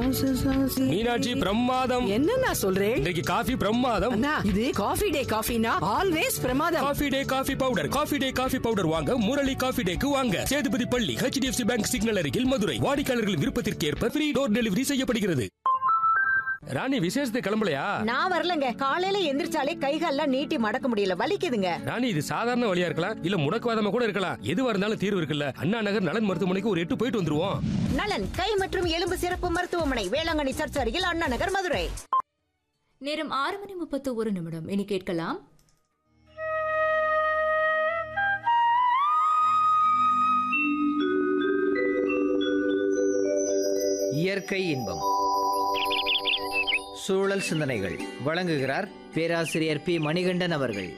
மீனாட்சி பிரமாதம் என்னண்ணா சொல்றேன் இன்றைக்கு காஃபி பிரமாதம் அண்ணா இது காஃபி டே காஃபினா ஆல்வேஸ் பிரமாதம் coffee day coffee powder coffee day coffee powder வாங்க முரளி காஃபி டேக்கு வாங்க சேதுபதி பள்ளி ஹெச்டிஎஃப்சி பேங்க் சிக்னல் அருகில் மதுரை வாடிக்கையாளர்களின் விருப்பத்திற்கு ஏற்ப ஃப்ரீ டோர் டெலிவரி செய்யப்படுகிறது ராணி விசேஷத்துக்கு கிளம்பலையா நான் வரலங்க காலையில எந்திரிச்சாலே கைகால்லாம் நீட்டி மடக்க முடியல வலிக்குதுங்க ராணி இது சாதாரண வழியா இருக்கலாம் இல்ல முடக்குவாதமா கூட இருக்கலாம் எதுவா இருந்தாலும் தீர்வு இருக்குல்ல அண்ணா நகர் நலன் மருத்துவமனைக்கு ஒரு எட்டு போயிட்டு வந்துருவோம் நலன் கை மற்றும் எலும்பு சிறப்பு மருத்துவமனை வேளாங்கண்ணி சர்ச் அருகில் அண்ணா நகர் மதுரை நேரம் ஆறு மணி முப்பத்து ஒரு நிமிடம் இனி கேட்கலாம் இயற்கை இன்பம் சூழல் சிந்தனைகள் வழங்குகிறார் பேராசிரியர் பி மணிகண்டன் அவர்கள்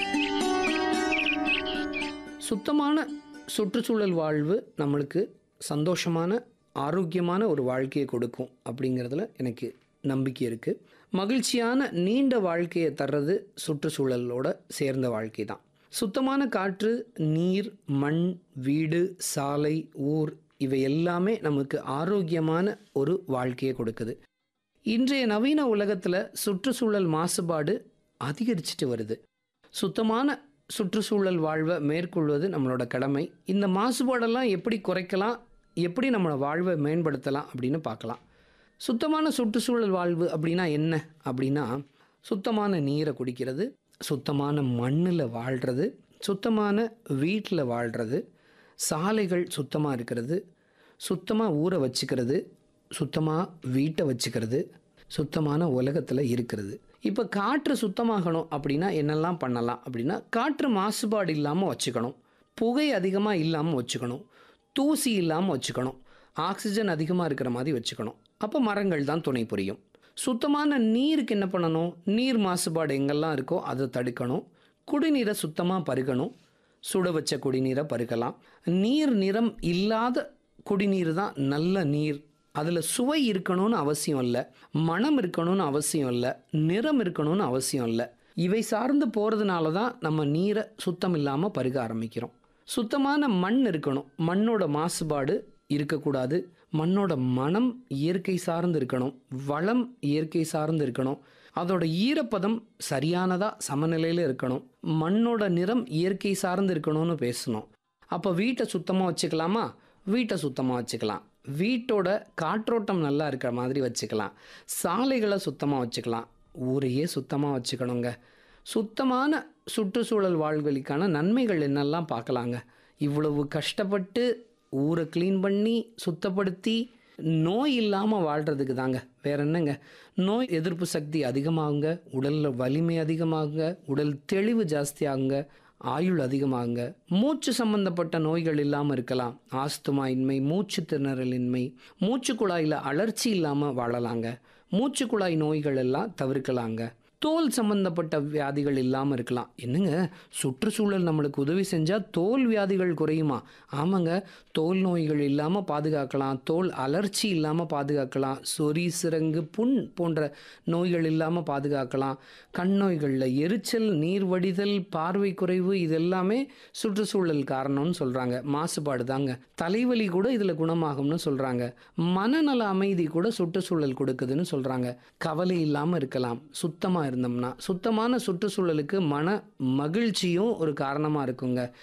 சுத்தமான சுற்றுச்சூழல் வாழ்வு நம்மளுக்கு சந்தோஷமான ஆரோக்கியமான ஒரு வாழ்க்கையை கொடுக்கும் அப்படிங்கிறதுல எனக்கு நம்பிக்கை இருக்குது மகிழ்ச்சியான நீண்ட வாழ்க்கையை தர்றது சுற்றுச்சூழலோட சேர்ந்த வாழ்க்கை தான் சுத்தமான காற்று நீர் மண் வீடு சாலை ஊர் இவை எல்லாமே நமக்கு ஆரோக்கியமான ஒரு வாழ்க்கையை கொடுக்குது இன்றைய நவீன உலகத்தில் சுற்றுச்சூழல் மாசுபாடு அதிகரிச்சிட்டு வருது சுத்தமான சுற்றுச்சூழல் வாழ்வை மேற்கொள்வது நம்மளோட கடமை இந்த மாசுபாடெல்லாம் எப்படி குறைக்கலாம் எப்படி நம்மளோட வாழ்வை மேம்படுத்தலாம் அப்படின்னு பார்க்கலாம் சுத்தமான சுற்றுச்சூழல் வாழ்வு அப்படின்னா என்ன அப்படின்னா சுத்தமான நீரை குடிக்கிறது சுத்தமான மண்ணில் வாழ்கிறது சுத்தமான வீட்டில் வாழ்கிறது சாலைகள் சுத்தமாக இருக்கிறது சுத்தமாக ஊரை வச்சுக்கிறது சுத்தமாக வீட்டை வச்சுக்கிறது சுத்தமான உலகத்தில் இருக்கிறது இப்போ காற்று சுத்தமாகணும் அப்படின்னா என்னெல்லாம் பண்ணலாம் அப்படின்னா காற்று மாசுபாடு இல்லாமல் வச்சுக்கணும் புகை அதிகமாக இல்லாமல் வச்சுக்கணும் தூசி இல்லாமல் வச்சுக்கணும் ஆக்சிஜன் அதிகமாக இருக்கிற மாதிரி வச்சுக்கணும் அப்போ மரங்கள் தான் துணை புரியும் சுத்தமான நீருக்கு என்ன பண்ணணும் நீர் மாசுபாடு எங்கெல்லாம் இருக்கோ அதை தடுக்கணும் குடிநீரை சுத்தமாக பருகணும் சுட வச்ச குடிநீரை பருகலாம் நீர் நிறம் இல்லாத குடிநீர் தான் நல்ல நீர் அதில் சுவை இருக்கணும்னு அவசியம் இல்லை மனம் இருக்கணும்னு அவசியம் இல்லை நிறம் இருக்கணும்னு அவசியம் இல்லை இவை சார்ந்து போகிறதுனால தான் நம்ம நீரை சுத்தம் இல்லாமல் பருக ஆரம்பிக்கிறோம் சுத்தமான மண் இருக்கணும் மண்ணோட மாசுபாடு இருக்கக்கூடாது மண்ணோட மனம் இயற்கை சார்ந்து இருக்கணும் வளம் இயற்கை சார்ந்து இருக்கணும் அதோட ஈரப்பதம் சரியானதாக சமநிலையில் இருக்கணும் மண்ணோட நிறம் இயற்கை சார்ந்து இருக்கணும்னு பேசணும் அப்போ வீட்டை சுத்தமாக வச்சுக்கலாமா வீட்டை சுத்தமாக வச்சுக்கலாம் வீட்டோட காற்றோட்டம் நல்லா இருக்கிற மாதிரி வச்சுக்கலாம் சாலைகளை சுத்தமாக வச்சுக்கலாம் ஊரையே சுத்தமாக வச்சுக்கணுங்க சுத்தமான சுற்றுச்சூழல் வாழ்வழிக்கான நன்மைகள் என்னெல்லாம் பார்க்கலாங்க இவ்வளவு கஷ்டப்பட்டு ஊரை க்ளீன் பண்ணி சுத்தப்படுத்தி நோய் இல்லாமல் வாழ்கிறதுக்கு தாங்க வேற என்னங்க நோய் எதிர்ப்பு சக்தி அதிகமாகுங்க உடலில் வலிமை அதிகமாகுங்க உடல் தெளிவு ஜாஸ்தியாகுங்க ஆயுள் அதிகமாகுங்க மூச்சு சம்பந்தப்பட்ட நோய்கள் இல்லாமல் இருக்கலாம் ஆஸ்துமா இன்மை மூச்சு திணறலின்மை மூச்சு குழாயில் அலர்ச்சி இல்லாமல் வாழலாங்க மூச்சு குழாய் நோய்கள் எல்லாம் தவிர்க்கலாங்க தோல் சம்பந்தப்பட்ட வியாதிகள் இல்லாமல் இருக்கலாம் என்னங்க சுற்றுச்சூழல் நம்மளுக்கு உதவி செஞ்சால் தோல் வியாதிகள் குறையுமா ஆமாங்க தோல் நோய்கள் இல்லாமல் பாதுகாக்கலாம் தோல் அலர்ச்சி இல்லாமல் பாதுகாக்கலாம் சொறி சிரங்கு புண் போன்ற நோய்கள் இல்லாமல் பாதுகாக்கலாம் கண் நோய்களில் எரிச்சல் நீர் வடிதல் பார்வை குறைவு இது எல்லாமே சுற்றுச்சூழல் காரணம்னு சொல்கிறாங்க மாசுபாடு தாங்க தலைவலி கூட இதில் குணமாகும்னு சொல்கிறாங்க மனநல அமைதி கூட சுற்றுச்சூழல் கொடுக்குதுன்னு சொல்கிறாங்க கவலை இல்லாமல் இருக்கலாம் சுத்தமாக இருந்தோம்னா சுத்தமான சுற்றுச்சூழலுக்கு மன மகிழ்ச்சியும் ஒரு காரணமாக இருக்குங்க